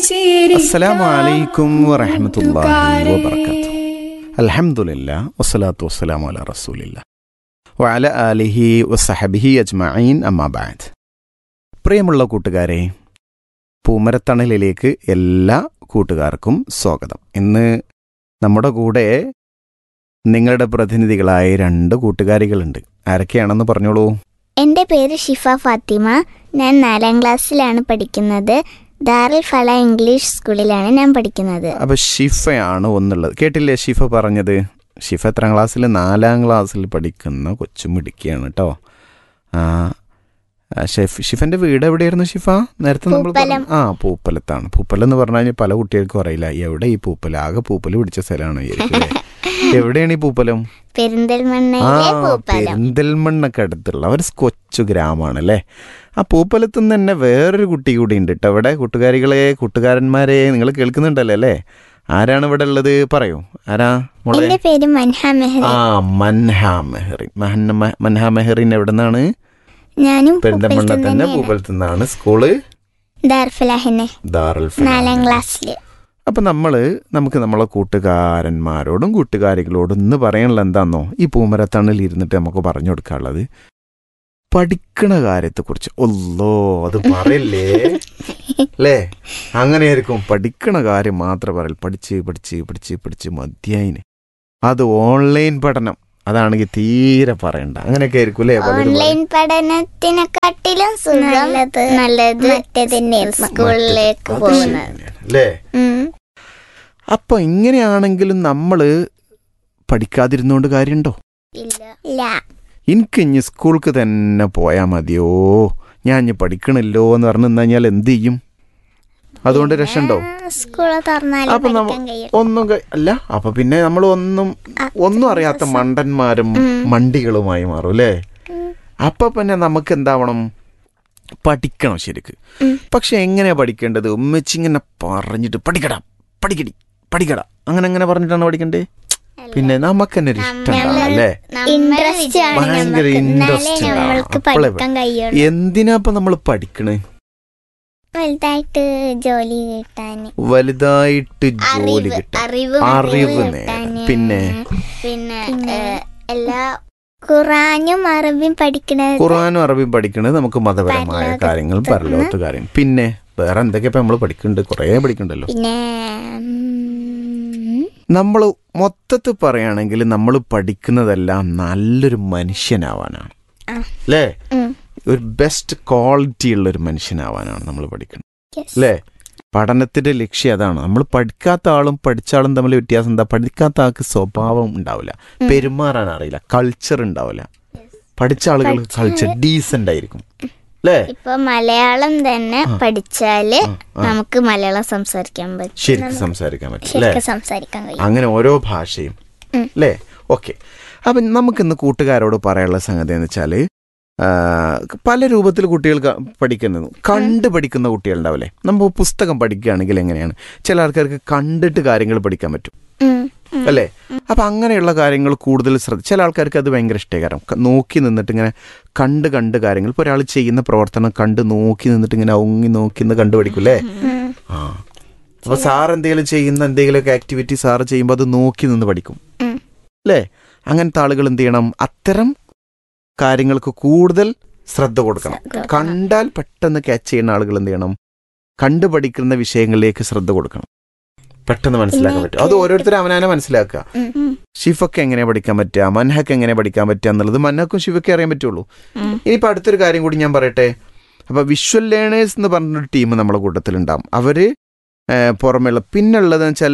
അസ്സലാമു അലൈക്കും വറഹ്മത്തുള്ളാഹി വബറകാതുഹു അൽഹംദുലില്ലാ വസ്സലാത്തു വസ്സലാമു അലാ റസൂലില്ലാ വഅല ആലിഹി വസഹബിഹി അജ്മഈൻ അമ്മാ ബഅദ് പ്രിയമുള്ള കൂട്ടുകാരെ പൂമരത്തണലിലേക്ക് എല്ലാ കൂട്ടുകാർക്കും സ്വാഗതം ഇന്ന് നമ്മുടെ കൂടെ നിങ്ങളുടെ പ്രതിനിധികളായ രണ്ട് കൂട്ടുകാരികളുണ്ട് ആരൊക്കെയാണെന്ന് പറഞ്ഞോളൂ എൻ്റെ പേര് ഷിഫ ഫാത്തിമ ഞാൻ നാലാം ക്ലാസ്സിലാണ് പഠിക്കുന്നത് ദാറുൽ ഫല ഇംഗ്ലീഷ് സ്കൂളിലാണ് ഞാൻ പഠിക്കുന്നത് അപ്പൊ ഷിഫയാണ് ഒന്നുള്ളത് കേട്ടില്ലേ ഷിഫ പറഞ്ഞത് ഷിഫ എത്രാം ക്ലാസ്സിൽ നാലാം ക്ലാസ്സിൽ പഠിക്കുന്ന കൊച്ചുമിടുക്കിയാണ് കേട്ടോ ആ ആ, ഷെഫ് ഷിഫന്റെ വീട് എവിടെയായിരുന്നു ഷിഫ നേരത്തെ നമ്മൾ പൂപ്പലം. പറഞ്ഞു- ആ പൂപ്പലത്താണ് പൂപ്പലം എന്ന് പറഞ്ഞു കഴിഞ്ഞാൽ പല കുട്ടികൾക്കും അറിയില്ല എവിടെ ഈ പൂപ്പലം ആകെ പൂപ്പല് പിടിച്ച സ്ഥലമാണ് വിചാരിക്കും അല്ലേ? എവിടെയാണ് ഈ പൂപ്പലം ആ പെരിന്തൽമണ്ണയിലെ പൂപ്പലം പെരിന്തൽമണ്ണൊക്കെ അടുത്തുള്ള ഒരു കൊച്ചു ഗ്രാമമാണ് അല്ലേ ആ പൂപ്പലത്ത് നിന്ന് തന്നെ വേറൊരു കുട്ടി കൂടി ഉണ്ട് കേട്ടോ ഇവിടെ കൂട്ടുകാരികളെ കൂട്ടുകാരന്മാരെ നിങ്ങൾ കേൾക്കുന്നുണ്ടല്ലോ അല്ലേ ആരാണ് ഇവിടെ ഉള്ളത് പറയൂ ആരാ മോളെ എൻ്റെ പേര് മൻഹ മെഹ്റി ആ മൻഹാ മെഹറിൻ മഹന്ന മ- മൻഹാ മെഹറിൻ എവിടെ നിന്നാണ് ഞാനും പെരിന്തൽമണ്ണ തന്നെ തന്നെയാണ് പൂപ്പലത്ത് നിന്നാണ് സ്കൂള് ദാർഫലാഹിനെ ദാറുൽ നാലാം ഫലാഹ്. ക്ലാസ്സിൽ അപ്പൊ നമ്മള് നമുക്ക് നമ്മളെ കൂട്ടുകാരന്മാരോടും കൂട്ടുകാരികളോടും ഇന്ന് പറയാനുള്ള എന്താന്നോ ഈ പൂമരത്തണലിൽ ഇരുന്നിട്ട് നമുക്ക് പറഞ്ഞു കൊടുക്കാനുള്ളത് പഠിക്കണ കാര്യത്തെക്കുറിച്ച് ഒല്ലോ അത് പറയല്ലേ അല്ലേ അങ്ങനെയായിരിക്കും പഠിക്കണ കാര്യം മാത്രം പറയൽ പഠിച്ച് പഠിച്ച് പഠിച്ച് പഠിച്ച് മധ്യായിന് അത് ഓൺലൈൻ പഠനം അതാണെങ്കിൽ തീരെ പറയണ്ട അങ്ങനെയൊക്കെ ആയിരിക്കും അല്ലേ പലരും പറയും. ഓൺലൈൻ പഠനത്തിനെക്കാട്ടിലും സുഖം നല്ലത് സ്കൂളിലേക്ക് അത് പോകുന്നത് ശരിയാണ്. അല്ലേ ഉം. അപ്പൊ ഇങ്ങനെയാണെങ്കിലും നമ്മള് പഠിക്കാതിരുന്നോണ്ട് കാര്യമുണ്ടോ ഇല്ല എനിക്ക് ഇനി സ്കൂൾക്ക് തന്നെ പോയാൽ മതിയോ ഞാൻ ഇനി പഠിക്കണില്ലോ എന്ന് പറഞ്ഞു കഴിഞ്ഞാൽ എന്ത് ചെയ്യും അതുകൊണ്ട് രക്ഷണ്ടോ സ്കൂള് തുറന്നാലും അപ്പൊ നമ്മ പഠിക്കാൻ കഴിയും ഒന്നും ക- അല്ല അപ്പൊ പിന്നെ നമ്മൾ ഒന്നും ഒന്നും അറിയാത്ത മണ്ടന്മാരും മണ്ടികളുമായി മാറും അല്ലേ അപ്പൊ പിന്നെ നമുക്ക് എന്താവണം പഠിക്കണം ശരിക്ക് പക്ഷെ എങ്ങനെയാ പഠിക്കേണ്ടത് ഉമ്മച്ചി ഇങ്ങനെ പറഞ്ഞിട്ട് പഠിക്കടാ പഠിക്കടി പഠിക്കടാ അങ്ങനെ അങ്ങനെ പറഞ്ഞിട്ടാണ് പഠിക്കണ്ടേ പിന്നെ നമുക്ക് തന്നെ ഒരു ഇഷ്ടം ഉണ്ടാവണം അല്ലേ ഇൻട്രസ്റ്റ് ആണ് ഭയങ്കര നമുക്ക്. ഇൻട്രസ്റ്റ് എന്നാലേ നമ്മൾക്ക് അപ്പോളേ പഠിക്കാൻ കഴിയുള്ളൂ എന്തിനാ ഇപ്പൊ നമ്മൾ പഠിക്കണേ വലുതായിട്ട് ജോലി കിട്ടാൻ വലുതായിട്ട് ജോലി കിട്ടാൻ അറിവ് അറിവ് നേടാൻ കിട്ടാന്. പിന്നെ പിന്നെ ഏഹ്, എല്ലാ ഖുറാനും അറബിയും പഠിക്കണത് ഖുറാനും അറബിയും പഠിക്കണത് നമുക്ക് മതപരമായ പരലോകത്ത് കാര്യങ്ങൾ പരലോകത്ത് കാര്യം പിന്നെ വേറെ എന്തൊക്കെയാ നമ്മൾ പഠിക്കുന്നുണ്ട് കുറേ പഠിക്കണ്ടല്ലോ പിന്നെ ഉം, നമ്മൾ മൊത്തത്തിൽ പറയുകയാണെങ്കിൽ നമ്മൾ പഠിക്കുന്നതെല്ലാം നല്ലൊരു മനുഷ്യനാവാനാണ് ആ. അല്ലേ ഉം, ഒരു ബെസ്റ്റ് ക്വാളിറ്റി ഉള്ള ഒരു മനുഷ്യനാവാനാണ് നമ്മൾ പഠിക്കുന്നത് yes. അല്ലേ പഠനത്തിന്റെ ലക്ഷ്യം അതാണ് നമ്മൾ പഠിക്കാത്ത ആളും പഠിച്ച ആളും തമ്മിൽ വ്യത്യാസം എന്താ പഠിക്കാത്ത ആൾക്ക് സ്വഭാവം ഉണ്ടാവില്ല പെരുമാറാൻ അറിയില്ല കൾച്ചർ ഉണ്ടാവില്ല പഠിച്ച ആളുകൾ കൾച്ചർ ഡീസന്റ് ആയിരിക്കും അല്ലേ ഇപ്പൊ മലയാളം തന്നെ പഠിച്ചാല് ആ, ആ. നമുക്ക് മലയാളം സംസാരിക്കാൻ പറ്റും ശരിക്കും സംസാരിക്കാൻ പറ്റും അല്ലേ ശരിക്കും സംസാരിക്കാൻ കഴിയും അങ്ങനെ ഓരോ ഭാഷയും ഉം. അല്ലേ ഓക്കെ അപ്പം നമുക്കിന്ന് കൂട്ടുകാരോട് പറയാനുള്ള സംഗതി എന്ന് വെച്ചാൽ പല രൂപത്തിൽ കുട്ടികൾ ക- പഠിക്കുന്നത് കണ്ട് പഠിക്കുന്ന കുട്ടികളുണ്ടാവില്ലേ നമ്മൾ പുസ്തകം പഠിക്കുകയാണെങ്കിൽ എങ്ങനെയാണ് ചില ആൾക്കാർക്ക് കണ്ടിട്ട് കാര്യങ്ങൾ പഠിക്കാൻ പറ്റും ഉം, ഉം. അല്ലേ അപ്പം അങ്ങനെയുള്ള കാര്യങ്ങൾ കൂടുതൽ ശ്രദ്ധ ചില ആൾക്കാർക്ക് അത് ഭയങ്കര ഇഷ്ടകരം നോക്കി നിന്നിട്ട് ഇങ്ങനെ കണ്ട് കണ്ട് കാര്യങ്ങൾ ഇപ്പോൾ ഒരാൾ ചെയ്യുന്ന പ്രവർത്തനം കണ്ട് നോക്കി നിന്നിട്ട് ഇങ്ങനെ ഔങ്ങി നോക്കി നിന്ന് കണ്ടു പഠിക്കൂലേ ഉം. ആ അപ്പൊ സാർ എന്തെങ്കിലും ചെയ്യുന്ന എന്തെങ്കിലുമൊക്കെ ആക്ടിവിറ്റി സാർ ചെയ്യുമ്പോൾ അത് നോക്കി നിന്ന് പഠിക്കും ഉം. അല്ലേ അങ്ങനത്തെ ആളുകൾ എന്ത് ചെയ്യണം അത്തരം കാര്യങ്ങൾക്ക് കൂടുതൽ ശ്രദ്ധ കൊടുക്കണം കൊടുക്കണം. കണ്ടാൽ പെട്ടെന്ന് ക്യാച്ച് ചെയ്യുന്ന ആളുകൾ എന്ത് ചെയ്യണം കണ്ടു പഠിക്കുന്ന വിഷയങ്ങളിലേക്ക് ശ്രദ്ധ കൊടുക്കണം പെട്ടെന്ന് മനസ്സിലാക്കാൻ പറ്റും അത് ഓരോരുത്തരും അവനാനെ മനസ്സിലാക്കുക ഉം, ഉം. ഷിഫക്ക് എങ്ങനെ പഠിക്കാൻ പറ്റുക മൻഹക്ക് എങ്ങനെ പഠിക്കാൻ പറ്റുക എന്നുള്ളത് മൻഹക്കും ഷിഫക്കും അറിയാൻ പറ്റുള്ളൂ ഉം. ഇനിയിപ്പോൾ അടുത്തൊരു കാര്യം കൂടി ഞാൻ പറയട്ടെ അപ്പോൾ വിഷ്വൽ ലേണേഴ്സ് എന്ന് പറഞ്ഞൊരു ടീം നമ്മുടെ കൂട്ടത്തിലുണ്ടാവും അവർ പുറമെയുള്ള പിന്നുള്ളതെന്ന് വെച്ചാൽ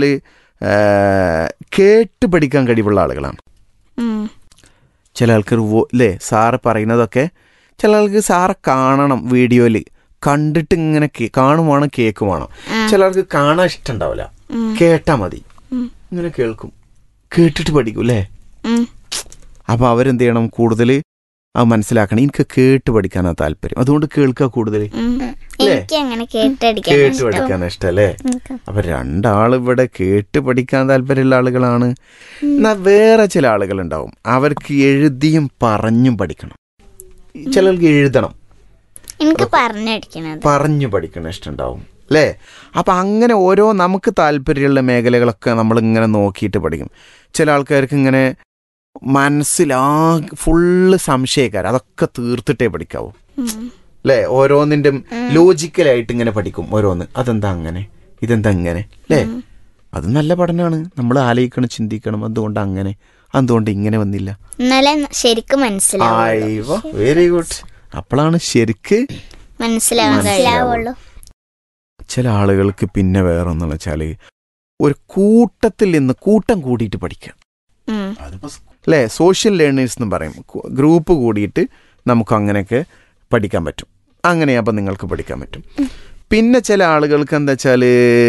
കേട്ട് പഠിക്കാൻ കഴിവുള്ള ആളുകളാണ് ഉം. ചില ആൾക്കാർ അല്ലേ സാറ് പറയുന്നതൊക്കെ ചില ആൾക്ക് സാറെ കാണണം വീഡിയോയിൽ കണ്ടിട്ട് ഇങ്ങനെ കേ- കാണുവാണ് കേൾക്കുവാണ് ആ. ചില ആൾക്ക് കാണാൻ ഇഷ്ടമുണ്ടാവില്ല ഉം. കേട്ടാ മതി ഉം. ഇങ്ങനെ കേൾക്കും കേട്ടിട്ട് പഠിക്കും അല്ലേ ഉം. അപ്പൊ അവരെന്ത് ചെയ്യണം കൂടുതൽ അത് മനസ്സിലാക്കണം എനിക്ക് കേട്ട് പഠിക്കാനാണ് താല്പര്യം അതുകൊണ്ട് കേൾക്കുക കൂടുതൽ ഉം. എനിക്ക് അങ്ങനെ കേട്ടടിക്കാൻ കേട്ട് ഇഷ്ടം. പഠിക്കാൻ ഇഷ്ടല്ലേ എനിക്ക് അപ്പൊ രണ്ടാൾ ഇവിടെ കേട്ട് പഠിക്കാൻ താല്പര്യമുള്ള ആളുകളാണ് എന്നാ വേറെ ചില ആളുകൾ ഉണ്ടാവും അവർക്ക് എഴുതിയും പറഞ്ഞും പഠിക്കണം ചിലർക്ക് എഴുതണം എനിക്ക് പറഞ്ഞടിക്കണത് പറഞ്ഞു പഠിക്കണം ഇഷ്ടമുണ്ടാവും അല്ലേ അപ്പം അങ്ങനെ ഓരോ നമുക്ക് താല്പര്യമുള്ള മേഖലകളൊക്കെ നമ്മളിങ്ങനെ നോക്കിയിട്ട് പഠിക്കും ചില ആൾക്കാർക്ക് ഇങ്ങനെ മനസ്സിലാ ഫുള്ള് സംശയക്കാർ അതൊക്കെ തീർത്തിട്ടേ പഠിക്കാവൂ അല്ലേ ഓരോന്നിൻ്റെ ലോജിക്കലായിട്ട് ഇങ്ങനെ പഠിക്കും ഓരോന്ന് അതെന്താ അങ്ങനെ ഇതെന്താ അങ്ങനെ അല്ലേ അത് നല്ല പഠനമാണ് നമ്മൾ ആലോചിക്കണം ചിന്തിക്കണം എന്തുകൊണ്ട് അങ്ങനെ എന്തുകൊണ്ട് ഇങ്ങനെ വന്നില്ല എന്നാലേ ശരിക്കും മനസ്സിലാവും ആയിവ വെരി ഗുഡ് അപ്പോഴാണ് ശരിക്ക് മനസ്സിലാവാൻ കഴിയുള്ളൂ ചില ആളുകൾക്ക് പിന്നെ വേറെ ഒന്നെന്ന് വെച്ചാൽ ഒരു കൂട്ടത്തിൽ നിന്ന് കൂട്ടം കൂടിയിട്ട് പഠിക്കുക ഉം. അല്ലേ സോഷ്യൽ ലേണേഴ്സ് എന്ന് പറയും കു- ഗ്രൂപ്പ് കൂടിയിട്ട് നമുക്ക് അങ്ങനെയൊക്കെ പഠിക്കാൻ പറ്റും അങ്ങനെയാകുമ്പോൾ നിങ്ങൾക്ക് പഠിക്കാൻ പറ്റും പിന്നെ ചില ആളുകൾക്ക് എന്താ വെച്ചാൽ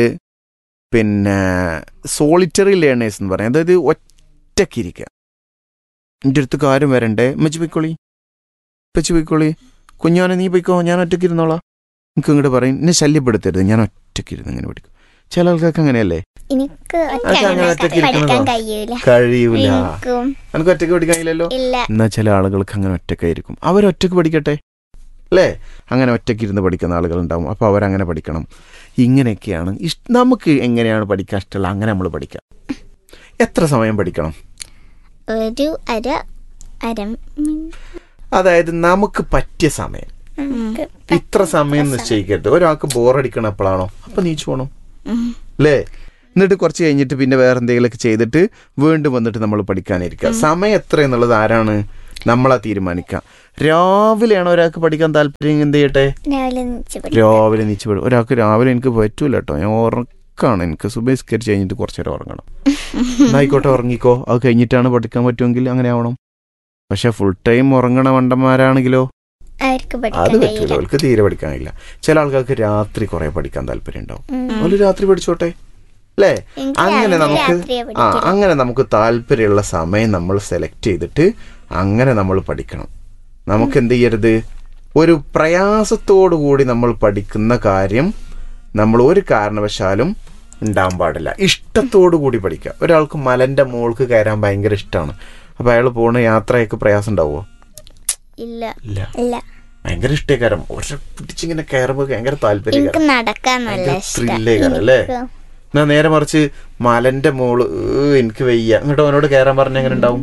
പിന്നെ സോളിറ്ററി ലേണേഴ്സ് എന്ന് പറയും അതായത് ഒറ്റക്കിരിക്കുക എൻ്റെ അടുത്ത് കാര്യം വരണ്ടേ മെച്ച് പോയിക്കോളി പെച്ച് പോയിക്കോളി കുഞ്ഞോനെ നീ പോയിക്കോ ഞാൻ ഒറ്റയ്ക്ക് ഇരുന്നോളാം എനിക്ക് ഇങ്ങോട്ട് പറയും എന്നെ ശല്യപ്പെടുത്തരുത് ഞാൻ ഒറ്റയ്ക്ക് ഇരുന്ന് ഇങ്ങനെ പഠിക്കും ചില ആൾക്കാർക്ക് അങ്ങനെയല്ലേ എനിക്ക് അതൊക്കെ അങ്ങനെ ഒറ്റയ്ക്ക് പഠിക്കാൻ ഇരിക്കുന്നതോ? കഴിയൂല കഴിയൂല എനിക്കും എനിക്ക് ഒറ്റയ്ക്ക് പഠിക്കാൻ കഴിയില്ലല്ലോ ഇല്ല എന്നാൽ ചില ആളുകൾക്ക് അങ്ങനെ ഒറ്റക്കായിരിക്കും അവർ ഒറ്റയ്ക്ക് പഠിക്കട്ടെ അല്ലേ അങ്ങനെ ഒറ്റയ്ക്ക് ഇരുന്ന് പഠിക്കുന്ന ആളുകളുണ്ടാവും അപ്പോൾ അവരങ്ങനെ പഠിക്കണം ഇങ്ങനെയൊക്കെയാണ് ഇഷ് നമുക്ക് എങ്ങനെയാണ് പഠിക്കാൻ ഇഷ്ടമുള്ള അങ്ങനെ നമ്മൾ പഠിക്കാം എത്ര സമയം പഠിക്കണം ഒരു അര അര അതായത് നമുക്ക് പറ്റിയ സമയം ഇത്ര സമയം നിശ്ചയിക്കരുത് ഒരാൾക്ക് ബോറടിക്കണം എപ്പോഴാണോ അപ്പം നീച്ചു പോകണം അല്ലേ എന്നിട്ട് കുറച്ച് കഴിഞ്ഞിട്ട് പിന്നെ വേറെ എന്തെങ്കിലുമൊക്കെ ചെയ്തിട്ട് വീണ്ടും വന്നിട്ട് നമ്മൾ പഠിക്കാനിരിക്കുക സമയം എത്ര എന്നുള്ളത് ആരാണ് നമ്മളാ തീരുമാനിക്കുക രാവിലെയാണോ ഒരാൾക്ക് പഠിക്കാൻ താല്പര്യം എന്ത് ചെയ്യട്ടെ രാവിലെ എണീച്ച് പഠിക്കും. രാവിലെ നീച്ച് പഠിക്കും ഒരാൾക്ക് രാവിലെ എനിക്ക് പറ്റൂല കേട്ടോ ഞാൻ ഉറക്കാണ് എനിക്ക് സുബേസ്കരിച്ച് കഴിഞ്ഞിട്ട് കുറച്ച് നേരം ഉറങ്ങണം എന്നായിക്കോട്ടെ ഉറങ്ങിക്കോ അത് കഴിഞ്ഞിട്ടാണ് പഠിക്കാൻ പറ്റുമെങ്കിൽ അങ്ങനെ ആവണം പക്ഷെ ഫുൾ ടൈം ഉറങ്ങണ മണ്ടന്മാരാണെങ്കിലോ അവർക്ക് അത് പഠിക്കാൻ പറ്റൂല കഴിയില്ല അവർക്ക് തീരെ പഠിക്കാൻ കഴിയില്ല ചില ആൾക്കാർക്ക് രാത്രി കുറെ പഠിക്കാൻ താല്പര്യം ഉണ്ടാവും ഉം. അവര് രാത്രി പഠിച്ചോട്ടെ അല്ലേ എനിക്ക് അങ്ങനെ രാവിലെ നമുക്ക് രാത്രിയേ ആ പഠിക്കൂ. അങ്ങനെ നമുക്ക് താല്പര്യമുള്ള സമയം നമ്മൾ സെലക്ട് ചെയ്തിട്ട് അങ്ങനെ നമ്മൾ പഠിക്കണം നമുക്ക് എന്ത് ചെയ്യരുത് ഒരു പ്രയാസത്തോടു കൂടി നമ്മൾ പഠിക്കുന്ന കാര്യം നമ്മൾ ഒരു കാരണവശാലും ഉണ്ടാവാൻ പാടില്ല ഇഷ്ടത്തോടു കൂടി പഠിക്കുക ഒരാൾക്ക് മലന്റെ മോൾക്ക് കയറാൻ ഭയങ്കര ഇഷ്ടമാണ് അപ്പൊ അയാൾ പോണ യാത്രയൊക്കെ പ്രയാസം ഉണ്ടാവുമോ ഇല്ല ഇല്ല ഇല്ല ഭയങ്കര ഇഷ്ടേക്കാരം ഒരെ പിടിച്ചിങ്ങനെ കയറുമ്പോൾ ഭയങ്കര എനിക്ക് താല്പര്യം നടക്കാൻ നല്ല ഭയങ്കര ഇഷ്ടം ത്രില്ലേക്കാരം അല്ലേ എന്നാ നേരെ മറിച്ച് മലന്റെ മോള് ഏ, എനിക്ക് വയ്യ എന്നിട്ട് അവനോട് കയറാൻ പറഞ്ഞ എങ്ങനെ ഉണ്ടാവും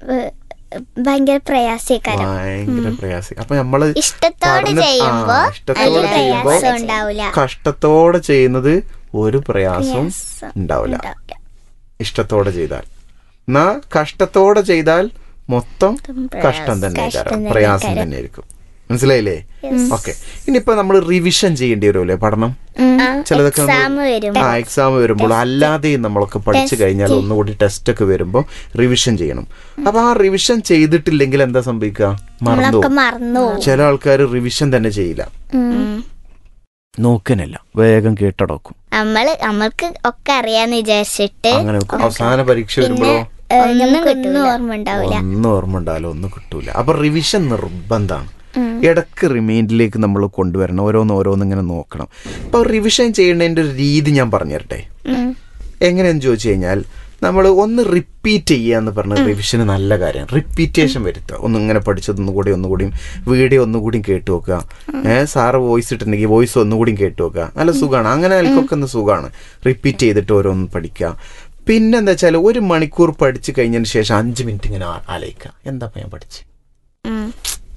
ഭയങ്കര പ്രയാസേക്കാരം ഭയങ്കര പ്രയാസം അപ്പൊ നമ്മള് ഇഷ്ടത്തോടെ പഠന- ചെയ്യുമ്പോ ആ, ഇഷ്ടത്തോടെ അതിൽ ചെയ്യുമ്പോ പ്രയാസം ഉണ്ടാവില്ല കഷ്ടത്തോടെ ചെയ്യുന്നത് ഒരു പ്രയാസവും പ്രയാസം ഉണ്ടാവില്ല ഉണ്ടാവില്ല. ഇഷ്ടത്തോടെ ചെയ്താൽ എന്നാ കഷ്ടത്തോടെ ചെയ്താൽ മൊത്തം പ്രയാസം. കഷ്ടം തന്നെ കഷ്ടം തന്നെ പ്രയാസം ആയിരിക്കും. തന്നെ ആയിരിക്കും മനസ്സിലായില്ലേ ഓക്കെ ഇനിയിപ്പോ നമ്മൾ റിവിഷൻ ചെയ്യേണ്ടി വരുമല്ലേ പഠനം ആ, ചിലതൊക്കെ നമ്മൾ- എക്സാം വരുമ്പോ ആ എക്സാം വരുമ്പോൾ അല്ലാതെയും നമ്മളൊക്കെ പഠിച്ചു കഴിഞ്ഞാൽ ഒന്നുകൂടി ടെസ്റ്റ് ഒക്കെ വരുമ്പോൾ റിവിഷൻ ചെയ്യണം അപ്പൊ ആ റിവിഷൻ ചെയ്തിട്ടില്ലെങ്കിൽ എന്താ സംഭവിക്കുക മറന്നു നമ്മളൊക്കെ പോകും. മറന്നു പോകും. ചില ആൾക്കാർ റിവിഷൻ തന്നെ ചെയ്യില്ല ഉം. നോക്കനല്ല വേഗം കേട്ടടക്കും നമ്മള് നമ്മൾക്ക് ഒക്കെ അറിയാന്ന് വിചാരിച്ചിട്ട് അങ്ങനെ വെക്കും. അവസാന പരീക്ഷ വരുമ്പോഴോ ഏ, നമുക്കൊന്നും ഓർമ്മ ഉണ്ടാവില്ല ഒന്നും ഓർമ്മ ഉണ്ടാവില്ല ഒന്നും കിട്ടൂല അപ്പൊ റിവിഷൻ നിർബന്ധമാണ് ഇടക്ക് റിമൈൻഡിലേക്ക് നമ്മൾ കൊണ്ടുവരണം ഓരോന്ന് ഓരോന്ന് ഇങ്ങനെ നോക്കണം അപ്പൊ റിവിഷൻ ചെയ്യേണ്ടതിന്റെ ഒരു രീതി ഞാൻ പറഞ്ഞു തരട്ടെ ഉം. എങ്ങനെയെന്ന് ചോദിച്ചു കഴിഞ്ഞാൽ നമ്മൾ ഒന്ന് റിപ്പീറ്റ് ചെയ്യുക എന്ന് പറഞ്ഞ റിവിഷന് നല്ല കാര്യം റിപ്പീറ്റേഷൻ വരുത്തുക ഒന്ന് ഇങ്ങനെ പഠിച്ചത് ഒന്നുകൂടി ഒന്നുകൂടിയും വീഡിയോ ഒന്നുകൂടിയും കേട്ട് നോക്കുക ഏഹ് സാറ് വോയിസ് ഇട്ടിട്ടുണ്ടെങ്കിൽ വോയിസ് ഒന്നുകൂടിയും കേട്ട് നോക്കുക നല്ല സുഖമാണ് അങ്ങനെ എനിക്കൊക്കെ ഒന്ന് സുഖമാണ് റിപ്പീറ്റ് ചെയ്തിട്ട് ഓരോന്ന് പഠിക്കുക പിന്നെന്താ വെച്ചാൽ ഒരു മണിക്കൂർ പഠിച്ചു കഴിഞ്ഞതിന് ശേഷം അഞ്ച് മിനിറ്റ് ഇങ്ങനെ ആ- ആലോചിക്കുക എന്താ ഞാൻ പഠിച്ച് ഉം.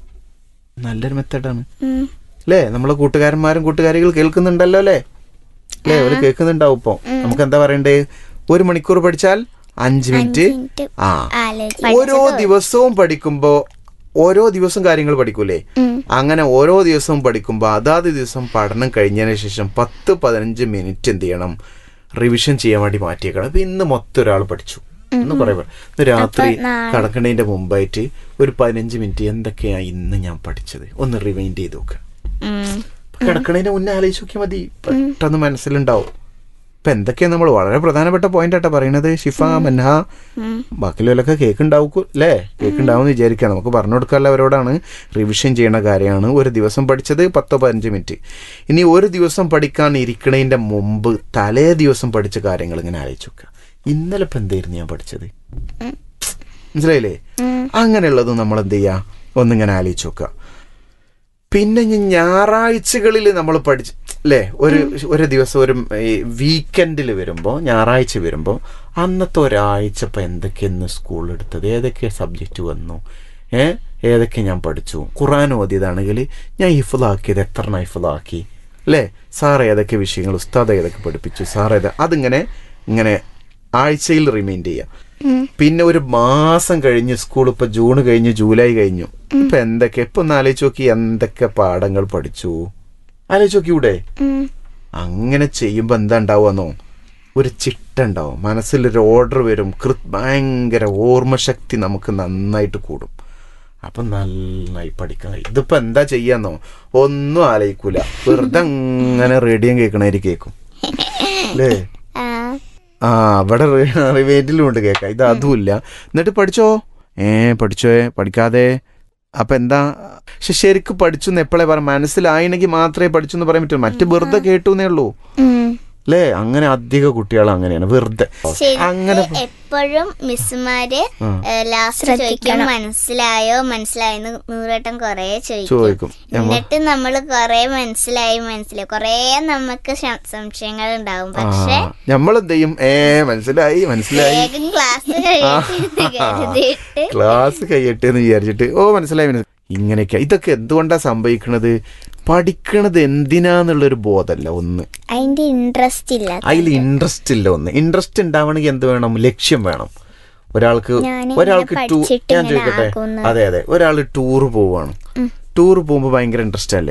നല്ലൊരു മെത്തേഡാണ് ഉം. അല്ലേ നമ്മളെ കൂട്ടുകാരന്മാരും കൂട്ടുകാരികൾ കേൾക്കുന്നുണ്ടല്ലോ അല്ലേ അല്ലേ അവര് കേൾക്കുന്നുണ്ടാവും ഇപ്പൊ നമുക്ക് എന്താ പറയണ്ടേ ഒരു മണിക്കൂർ പഠിച്ചാൽ അഞ്ച് മിനിറ്റ് മിനിറ്റ് ആ ആലോചിച്ച് ഓരോ ദിവസവും പഠിക്കുമ്പോ ഓരോ ദിവസം കാര്യങ്ങൾ പഠിക്കൂലേ ഉം. അങ്ങനെ ഓരോ ദിവസവും പഠിക്കുമ്പോൾ അതാത് ദിവസം പഠനം കഴിഞ്ഞതിന് ശേഷം പത്ത് പതിനഞ്ച് മിനിറ്റ് എന്ത് ചെയ്യണം റിവിഷൻ ചെയ്യാൻ വേണ്ടി മാറ്റിയേക്കണം ഇപ്പൊ ഇന്ന് മൊത്തം ഒരാൾ പഠിച്ചു ഇന്ന് കുറെ പേർ ഇന്ന് രാത്രി നാളെ- കടക്കണതിന്റെ മുമ്പായിട്ട് ഒരു പതിനഞ്ച് മിനിറ്റ് എന്തൊക്കെയാ ഇന്ന് ഞാൻ പഠിച്ചത് ഒന്ന് റിവൈൻഡ് ചെയ്ത് നോക്കുക ഉം. ഇപ്പൊ കിടക്കണതിന് മുന്നേ ആലോചിച്ച് നോക്കിയാൽ മതി പെട്ടെന്ന് മനസ്സിലുണ്ടാവും ഇപ്പൊ എന്തൊക്കെയാ നമ്മൾ വളരെ പ്രധാനപ്പെട്ട പോയിന്റ് ആട്ടാ പറയണത് ഷിഫ മൻഹ ഉം. ബാക്കിയുള്ളവരൊക്കെ കേക്ക് ഉണ്ടാവും അല്ലേ കേക്ക് ഉണ്ടാവും വിചാരിക്കാം നമുക്ക് പറഞ്ഞു കൊടുക്കാനുള്ളവരോടാണ് റിവിഷൻ ചെയ്യണ കാര്യമാണ് ഒരു ദിവസം പഠിച്ചത് പത്തോ പതിനഞ്ച് മിനിറ്റ് ഇനി ഒരു ദിവസം പഠിക്കാൻ ഇരിക്കണതിന്റെ മുമ്പ് തലേ ദിവസം പഠിച്ച കാര്യങ്ങൾ ഇങ്ങനെ ആലോചിച്ച് നോക്കുക ഇന്നലെ ഇപ്പൊ എന്തായിരുന്നു ഞാൻ പഠിച്ചത് മനസ്സിലായില്ലേ അങ്ങനെയുള്ളത് നമ്മൾ എന്ത് ചെയ്യുക ഒന്നിങ്ങനെ ആലോചിച്ച് നോക്കുക പിന്നെ ഇനി ഞായറാഴ്ചകളിൽ നമ്മൾ പഠിച്ച് അല്ലേ ഒരു ഒരു ദിവസം ഒരു വീക്കെൻഡിൽ വരുമ്പോൾ ഞായറാഴ്ച വരുമ്പോൾ അന്നത്തെ ഒരാഴ്ച ഇപ്പം എന്തൊക്കെയെന്ന് സ്കൂളിൽ എടുത്തത് ഏതൊക്കെ സബ്ജക്റ്റ് വന്നു ഏ ഏതൊക്കെ ഞാൻ പഠിച്ചു ഖുറാൻ ഓതിയതാണെങ്കിൽ ഞാൻ ഹിഫുലാക്കിയത് എത്ര ഹിഫുലാക്കി അല്ലേ സാർ ഏതൊക്കെ വിഷയങ്ങൾ ഉസ്താദ് ഏതൊക്കെ പഠിപ്പിച്ചു സാർ ഏത് അതിങ്ങനെ ഇങ്ങനെ ആഴ്ചയിൽ റിമൈൻഡ് ചെയ്യാം പിന്നെ ഒരു മാസം കഴിഞ്ഞ് സ്കൂൾ ഇപ്പൊ ജൂൺ കഴിഞ്ഞു ജൂലൈ കഴിഞ്ഞു ഇപ്പൊ എന്തൊക്കെ ഇപ്പൊ ഒന്ന് ആലോചിച്ച് നോക്കി എന്തൊക്കെ പാഠങ്ങൾ പഠിച്ചു ആലോചിച്ച് നോക്കിയൂടെ ഉം. അങ്ങനെ ചെയ്യുമ്പോ എന്താ ഉണ്ടാവുമെന്നോ ഒരു ചിട്ട ഉണ്ടാവും മനസ്സിലൊരു ഓർഡർ വരും കൃ ഭയങ്കര ഓർമ്മശക്തി നമുക്ക് നന്നായിട്ട് കൂടും അപ്പൊ നന്നായി പഠിക്കാൻ കഴിയും ഇതിപ്പോ എന്താ ചെയ്യാന്നോ ഒന്നും ആലോചിക്കൂല വെറുതെ അങ്ങനെ റേഡിയം കേൾക്കണേര് കേൾക്കും അല്ലേ ആ ആ അവിടെ റിവേറ്റിലും ഉണ്ട് കേൾക്കാം ഇത് അതുമില്ല എന്നിട്ട് പഠിച്ചോ ഏ പഠിച്ചോ പഠിക്കാതെ അപ്പൊ എന്താ പക്ഷെ ശരിക്കും പഠിച്ചു എന്ന് എപ്പോഴേ പറയാം മനസ്സിലായിണെങ്കിൽ മാത്രമേ പഠിച്ചു എന്ന് പറയാൻ പറ്റൂ മറ്റു വെറുതെ കേട്ടു എന്നേ ഉള്ളൂ ഉം. അല്ലേ അങ്ങനെ അധിക കുട്ടികൾ അങ്ങനെയാണ് വെറുതെ അങ്ങനെ ശരിക്കും എപ്പോഴും മിസ്സുമാര് ആ. ലാസ്റ്റ് ചോദിക്കും മനസ്സിലായോ മനസ്സിലായെന്ന് നൂറേട്ടം കൊറേ ചോദിക്കും ചോദിക്കും നമ്മ- എന്നിട്ട് നമ്മൾ കൊറേ മനസ്സിലായി മനസ്സിലായി കൊറേ നമുക്ക് ശ- സംശയങ്ങൾ ഉണ്ടാവും പക്ഷെ നമ്മളെന്ത് ചെയ്യും ഏ മനസ്സിലായി മനസ്സിലായി വേഗം ക്ലാസ് കഴിയിട്ട് കരുതിയിട്ട് ക്ലാസ് കഴിയട്ടെ എന്ന് വിചാരിച്ചിട്ട് ഓ മനസ്സിലായി മനസ്സിലായി ഇങ്ങനെയൊക്കെ ഇതൊക്കെ എന്തുകൊണ്ടാ സംഭവിക്കണത് പഠിക്കണത് എന്തിനാന്നുള്ളൊരു ബോധമല്ല ഒന്ന് അതിന്റെ ഇൻട്രസ്റ്റ് ഇല്ല അതിൽ ഇൻട്രസ്റ്റ് ഇല്ല ഒന്ന് ഇൻട്രസ്റ്റ് ഉണ്ടാവണമെങ്കിൽ എന്ത് വേണം ലക്ഷ്യം വേണം ഒരാൾക്ക് ഞാനിങ്ങനെ ഒരാൾക്ക് ടൂ പഠിച്ചിട്ട് ഞാൻ ഇങ്ങനെ ചോദിക്കട്ടെ ആകുന്നു. അതെ അതെ ഒരാൾ ടൂർ പോവാണ് ടൂർ പോകുമ്പോൾ ഭയങ്കര ഇൻട്രസ്റ്റ് അല്ലേ